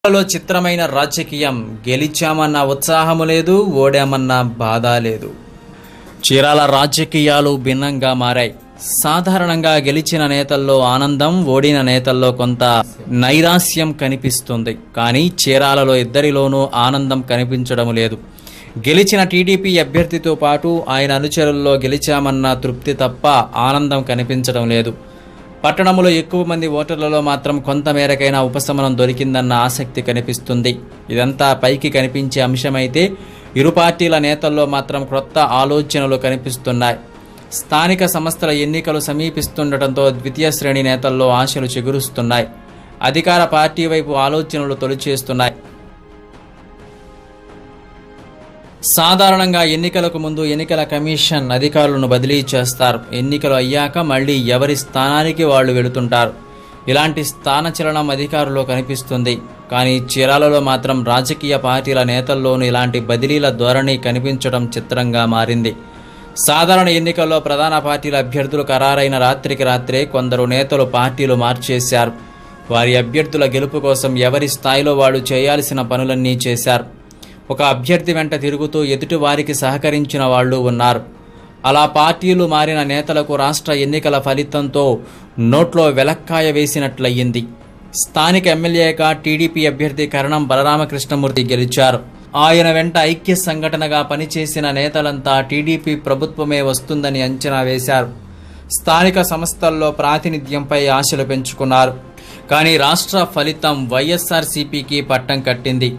లో చిత్రమైన రాజకీయం గెలిచామన్న ఉత్సాహము లేదు ఓడామన్న బాధ లేదు చీరాల రాజకీయాలు భిన్నంగా మారాయి సాధారణంగా గెలిచిన నేతల్లో ఆనందం ఓడిన నేతల్లో కొంత నైరాస్యం కనిపిస్తుంది కానీ చీరాలలో ఇద్దరిలోనూ ఆనందం కనిపించడం లేదు గెలిచిన టీడీపీ అభ్యర్థితో పాటు ఆయన అనుచరుల్లో గెలిచామన్న తృప్తి తప్ప ఆనందం కనిపించడం లేదు పట్టణంలో ఎక్కువ మంది ఓటర్లలో మాత్రం కొంతమేరకైనా ఉపశమనం దొరికిందన్న ఆసక్తి కనిపిస్తుంది ఇదంతా పైకి కనిపించే అంశమైతే ఇరు పార్టీల నేతల్లో మాత్రం క్రొత్త ఆలోచనలు కనిపిస్తున్నాయి స్థానిక సంస్థల ఎన్నికలు సమీపిస్తుండటంతో ద్వితీయ శ్రేణి నేతల్లో ఆశలు చిగురుస్తున్నాయి అధికార పార్టీ వైపు ఆలోచనలు తొలిచేస్తున్నాయి సాధారణంగా ఎన్నికలకు ముందు ఎన్నికల కమిషన్ అధికారులను బదిలీ చేస్తారు ఎన్నికలు అయ్యాక మళ్ళీ ఎవరి స్థానానికి వాళ్ళు వెళుతుంటారు ఇలాంటి స్థానచలనం అధికారులో కనిపిస్తుంది కానీ చీరాలలో మాత్రం రాజకీయ పార్టీల నేతల్లోనూ ఇలాంటి బదిలీల ధోరణి కనిపించడం చిత్రంగా మారింది సాధారణ ఎన్నికల్లో ప్రధాన పార్టీల అభ్యర్థులు ఖరారైన రాత్రికి రాత్రే కొందరు నేతలు పార్టీలు మార్చేశారు వారి అభ్యర్థుల గెలుపు కోసం ఎవరి స్థాయిలో వాళ్ళు చేయాల్సిన పనులన్నీ చేశారు ఒక అభ్యర్థి వెంట తిరుగుతూ ఎదుటి వారికి సహకరించిన వాళ్ళు ఉన్నారు అలా పార్టీలు మారిన నేతలకు రాష్ట్ర ఎన్నికల ఫలితంతో నోట్లో వెలక్కాయ వేసినట్లయింది స్థానిక ఎమ్మెల్యేగా టీడీపీ అభ్యర్థి కరణం బలరామకృష్ణమూర్తి గెలిచారు ఆయన వెంట ఐక్య సంఘటనగా పనిచేసిన నేతలంతా టీడీపీ ప్రభుత్వమే వస్తుందని అంచనా వేశారు స్థానిక సంస్థల్లో ప్రాతినిధ్యంపై ఆశలు పెంచుకున్నారు కానీ రాష్ట్ర ఫలితం వైఎస్ఆర్సీపీకి పట్టం కట్టింది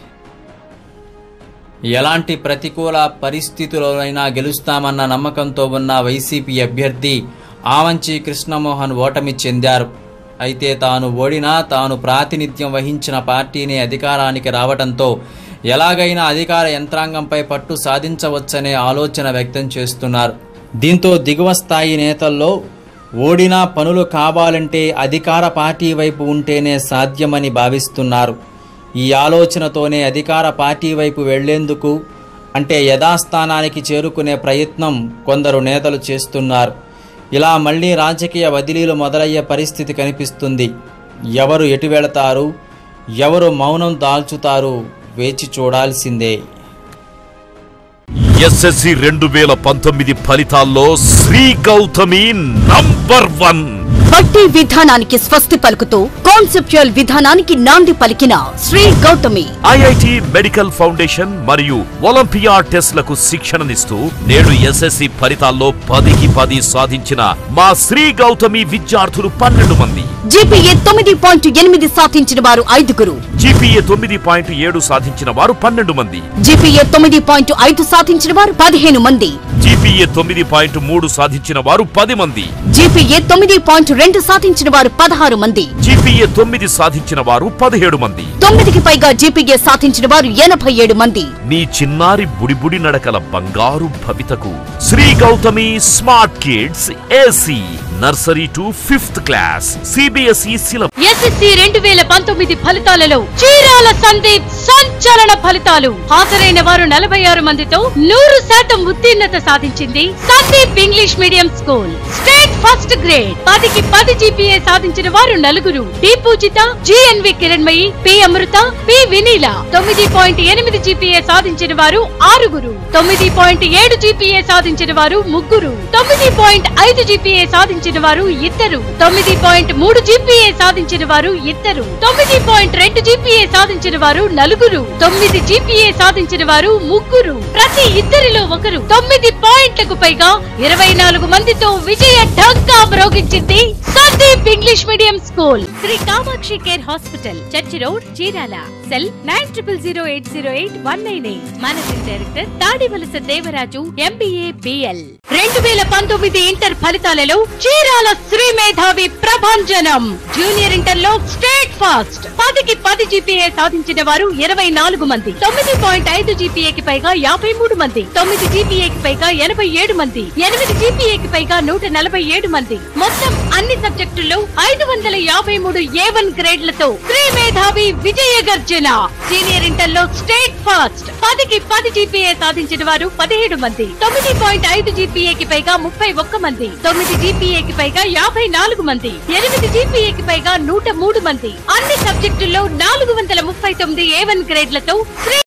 ఎలాంటి ప్రతికూల పరిస్థితుల్లోనైనా గెలుస్తామన్న నమ్మకంతో ఉన్న వైసీపీ అభ్యర్థి ఆవంచి కృష్ణమోహన్ ఓటమి చెందారు అయితే తాను ఓడినా తాను ప్రాతినిధ్యం వహించిన పార్టీని అధికారానికి రావడంతో ఎలాగైనా అధికార యంత్రాంగంపై పట్టు సాధించవచ్చనే ఆలోచన వ్యక్తం చేస్తున్నారు దీంతో దిగువ స్థాయి నేతల్లో ఓడినా పనులు కావాలంటే అధికార పార్టీ వైపు ఉంటేనే సాధ్యమని భావిస్తున్నారు ఈ ఆలోచనతోనే అధికార పార్టీ వైపు వెళ్లేందుకు అంటే యథాస్థానానికి చేరుకునే ప్రయత్నం కొందరు నేతలు చేస్తున్నారు ఇలా మళ్ళీ రాజకీయ బదిలీలు మొదలయ్యే పరిస్థితి కనిపిస్తుంది ఎవరు ఎటు వెళతారు ఎవరు మౌనం దాల్చుతారు వేచి చూడాల్సిందే ఎస్ఎస్సి రెండు వేల పంతొమ్మిది ఫలితాల్లో శ్రీ గౌతమి నంబర్ వన్ బట్టి విధానానికి స్వస్తి పలుకుతూ కాన్సెప్చువల్ విధానానికి నాంది పలికిన Sri Gautami IIT medical foundation మరియు ఒలింపియా టెస్ట్లకు శిక్షణనిస్తూ నేడు ఎస్ఎస్సి ఫలితాల్లో పదికి పది సాధించిన మా శ్రీ గౌతమి విద్యార్థులు పన్నెండు మంది జీపీఏ తొమ్మిది పాయింట్ ఎనిమిది సాధించిన వారు ఐదుగురు జీపీఏ తొమ్మిది పాయింట్ ఏడు సాధించిన వారు పన్నెండు మంది జీపీఏ తొమ్మిది పాయింట్ ఐదు సాధించిన వారు పదిహేను మంది జీపీఏ తొమ్మిది పాయింట్ మూడు సాధించిన వారు పది మంది జీపీఏ తొమ్మిది పాయింట్ రెండు సాధించిన వారు పదహారు మంది జీపీఏ తొమ్మిది సాధించిన వారు పదిహేడు మంది తొమ్మిదికి పైగా జీపీఏ సాధించిన వారు ఎనభై ఏడు మంది నీ చిన్నారి బుడిబుడి నడకల బంగారు భవితకు Sri Gautami smart kids AC nursery to fifth class CBSE syllabus SSC రెండు వేల పంతొమ్మిది ఫలితాలలో చీరాల సందీప్ సంచలన ఫలితాలు హాజరైన వారు నలభై ఆరు మందితో నూరు శాతం ఉత్తీర్ణత సాధించింది Sandeep English medium school state first grade పదికి పది జీపీఏ సాధించిన వారు నలుగురు D Poojitha GNV Kiranmayi P Amrutha P Vineela తొమ్మిది పాయింట్ ఎనిమిది జీపీఏ సాధించిన వారు ఆరుగురు తొమ్మిది పాయింట్ ఏడు జీపీఏ సాధించిన వారు ముగ్గురు తొమ్మిది పాయింట్ ఐదు జీపీఏ సాధించిన వారు ఇద్దరు తొమ్మిది పాయింట్ మూడు జీపీఏ సాధించిన వారు ఇద్దరు తొమ్మిది పాయింట్ రెండు జీపీఏ సాధించిన వారు నలుగురు తొమ్మిది జీపీఏ సాధించిన వారు ముగ్గురు ప్రతి ఇద్దరిలో ఒకరు తొమ్మిది పాయింట్లకు పైగా ఇరవై నాలుగు మందితో విజయ ఢంకా మ్రోగించింది Sandeep English medium school Sri Kamakshi care hospital church road Chirala cell nine triple zero eight zero eight one nine eight managing director Tadivalasa Devaraju MBA BL రెండు వేల పంతొమ్మిది ఇంటర్ ఫలితాలలో చీరాల శ్రీ మేధావి ప్రభంజనం జూనియర్ ఇంటర్ లో స్టేట్ ఫాస్ట్ పదికి పది జీపీఏ సాధించిన వారు ఇరవై నాలుగు మంది తొమ్మిది పాయింట్ ఐదు జీపీఏకి పైగా యాభై మూడు మంది తొమ్మిది జీపీఏకి పైగా ఎనభై ఏడు మంది ఎనిమిది జీపీఏకి పైగా నూట నలభై ఏడు మంది మొత్తం అన్ని సబ్జెక్టుల్లో ఐదు వందల యాభై మూడు ఏ వన్ గ్రేడ్లతో శ్రీ మేధావి విజయ గర్జన సీనియర్ ఇంటర్ లో స్టేట్ ఫాస్ట్ పదికి పది జీపీఏ సాధించిన వారు పదిహేడు మంది తొమ్మిది పాయింట్ ఐదు జీపీ జీపీఏకి పైగా ముప్పై ఒక్క మంది తొమ్మిది జీపీఏకి పైగా యాభై నాలుగు మంది ఎనిమిది జీపీఏకి పైగా నూట మూడు మంది అన్ని సబ్జెక్టుల్లో నాలుగు వందల ముప్పై తొమ్మిది ఏ వన్ గ్రేడ్లతో శ్రీ